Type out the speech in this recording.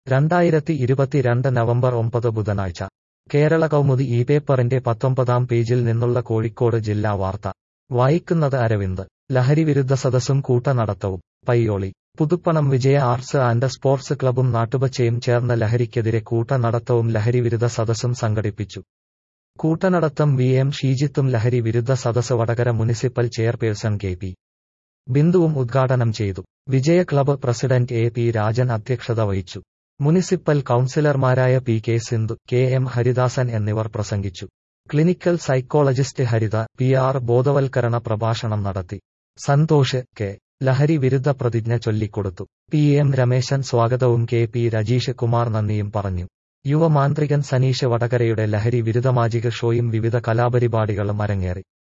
രണ്ടായിരത്തി ഇരുപത്തിരണ്ട് നവംബർ ഒമ്പത് ബുധനാഴ്ച കേരള കൗമുദി ഈ പേപ്പറിന്റെ പത്തൊമ്പതാം പേജിൽ നിന്നുള്ള കോഴിക്കോട് ജില്ലാ വാർത്ത വായിക്കുന്നത് അരവിന്ദ് ലഹരിവിരുദ്ധ സദസ്സും കൂട്ടനടത്തവും Payyoli Puthuppanam Vijaya arts and sports ക്ലബും നാട്ടുപച്ചയും ചേർന്ന് ലഹരിക്കെതിരെ കൂട്ടനടത്തവും ലഹരിവിരുദ്ധ സദസ്സും സംഘടിപ്പിച്ചു കൂട്ടനടത്തം വി എം ഷീജിത്തും ലഹരി വിരുദ്ധ സദസ് Vadakara municipal chairperson K P ബിന്ദുവും ഉദ്ഘാടനം ചെയ്തു Vijaya club president A P Rajan അധ്യക്ഷത വഹിച്ചു മുനിസിപ്പൽ കൌൺസിലർമാരായ P K Sindhu K M Haridasan എന്നിവർ പ്രസംഗിച്ചു clinical psychologist Haritha P R ബോധവൽക്കരണ പ്രഭാഷണം നടത്തി സന്തോഷ് കെ ലഹരി വിരുദ്ധ പ്രതിജ്ഞ ചൊല്ലിക്കൊടുത്തു പി എം രമേശൻ സ്വാഗതവും കെ പി രജീഷ് കുമാർ നന്ദിയും പറഞ്ഞു യുവമാന്ത്രികൻ സനീഷ് വടകരയുടെ ലഹരി വിരുദ്ധ മാജിക ഷോയും വിവിധ കലാപരിപാടികളും അരങ്ങേറി